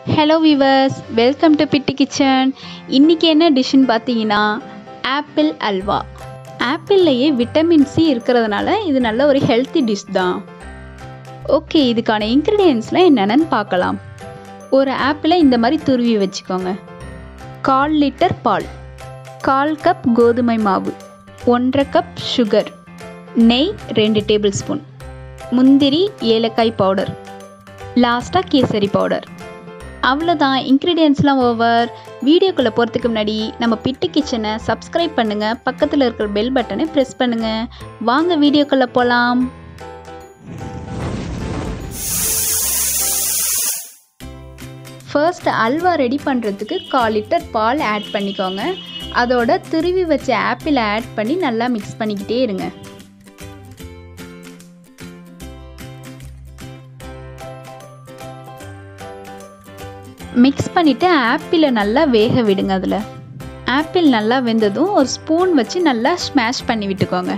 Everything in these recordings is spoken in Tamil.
ஹலோ விவர்ஸ் வெல்கம் டு பிட்டி கிச்சன் இன்றைக்கி என்ன டிஷ்ஷுன்னு பார்த்தீங்கன்னா ஆப்பிள் அல்வா ஆப்பிள்லையே விட்டமின் சி இருக்கிறதுனால இது நல்ல ஒரு ஹெல்த்தி டிஷ் தான் ஓகே இதுக்கான இன்க்ரீடியன்ஸ்லாம் என்னென்னு பார்க்கலாம் ஒரு ஆப்பிளை இந்த மாதிரி துருவி வச்சுக்கோங்க கால் லிட்டர் பால் கால் கப் கோதுமை மாவு ஒன்றரை கப் சுகர் நெய் ரெண்டு டேபிள் ஸ்பூன் முந்திரி ஏலக்காய் பவுடர் லாஸ்ட்டாக கேசரி பவுடர் அவ்வளோதான் இன்க்ரீடியன்ஸ்லாம் ஓவர் வீடியோக்குள்ளே போகிறதுக்கு முன்னாடி நம்ம பிட்டு கிச்சனை சப்ஸ்கிரைப் பண்ணுங்கள் பக்கத்தில் இருக்கிற பெல் பட்டனை ப்ரெஸ் பண்ணுங்கள் வாங்க வீடியோக்குள்ளே போகலாம் ஃபர்ஸ்ட் அல்வா ரெடி பண்ணுறதுக்கு கால் லிட்டர் பால் ஆட் பண்ணிக்கோங்க அதோட துருவி வச்ச ஆப்பிளை ஆட் பண்ணி நல்லா மிக்ஸ் பண்ணிக்கிட்டே இருங்க மிக்ஸ் பண்ணிவிட்டு ஆப்பிளை நல்லா வேக விடுங்க அதில் ஆப்பிள் நல்லா வெந்ததும் ஒரு ஸ்பூன் வச்சு நல்லா ஸ்மாஷ் பண்ணி விட்டுக்கோங்க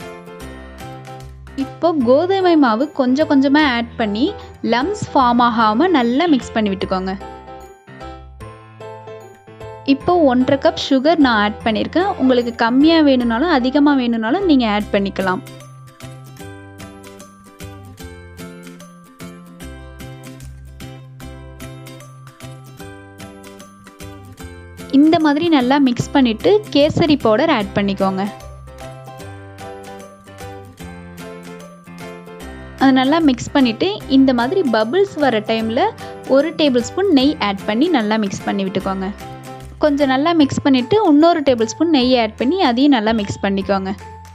இப்போ கோதுமை மாவு கொஞ்சம் கொஞ்சமாக ஆட் பண்ணி லம்ஸ் ஃபார்ம் ஆகாமல் நல்லா மிக்ஸ் பண்ணி விட்டுக்கோங்க இப்போ ஒன்றரை கப் சுகர் நான் ஆட் பண்ணியிருக்கேன் உங்களுக்கு கம்மியாக வேணும்னாலும் அதிகமாக வேணும்னாலும் நீங்கள் ஆட் பண்ணிக்கலாம் இந்த மாதிரி நல்லா மிக்ஸ் பண்ணிவிட்டு கேசரி பவுடர் ஆட் பண்ணிக்கோங்க அது நல்லா மிக்ஸ் பண்ணிவிட்டு இந்த மாதிரி பபிள்ஸ் வர டைமில் ஒரு டேபிள் ஸ்பூன் நெய் ஆட் பண்ணி நல்லா மிக்ஸ் பண்ணி விட்டுக்கோங்க கொஞ்சம் நல்லா மிக்ஸ் பண்ணிவிட்டு இன்னொரு டேபிள் ஸ்பூன் நெய் ஆட் பண்ணி அதையும் நல்லா மிக்ஸ் பண்ணிக்கோங்க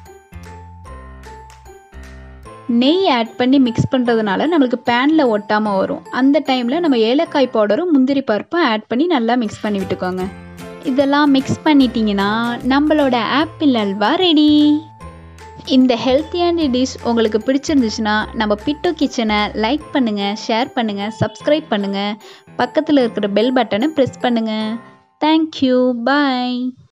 நெய் ஆட் பண்ணி மிக்ஸ் பண்ணுறதுனால நம்மளுக்கு பேனில் ஒட்டாமல் வரும் அந்த டைமில் நம்ம ஏலக்காய் பவுடரும் முந்திரி பருப்பும் ஆட் பண்ணி நல்லா மிக்ஸ் பண்ணி விட்டுக்கோங்க இதெல்லாம் மிக்ஸ் பண்ணிட்டீங்கன்னா நம்மளோட ஆப்பிள் அல்வா ரெடி இந்த ஹெல்த்தியான டிஷ் உங்களுக்கு பிடிச்சிருந்துச்சுன்னா நம்ம பிட்டு கிச்சனை லைக் பண்ணுங்கள் ஷேர் பண்ணுங்கள் சப்ஸ்கிரைப் பண்ணுங்கள் பக்கத்தில் இருக்கிற பெல் பட்டனை ப்ரெஸ் பண்ணுங்கள் தேங்க்யூ பாய்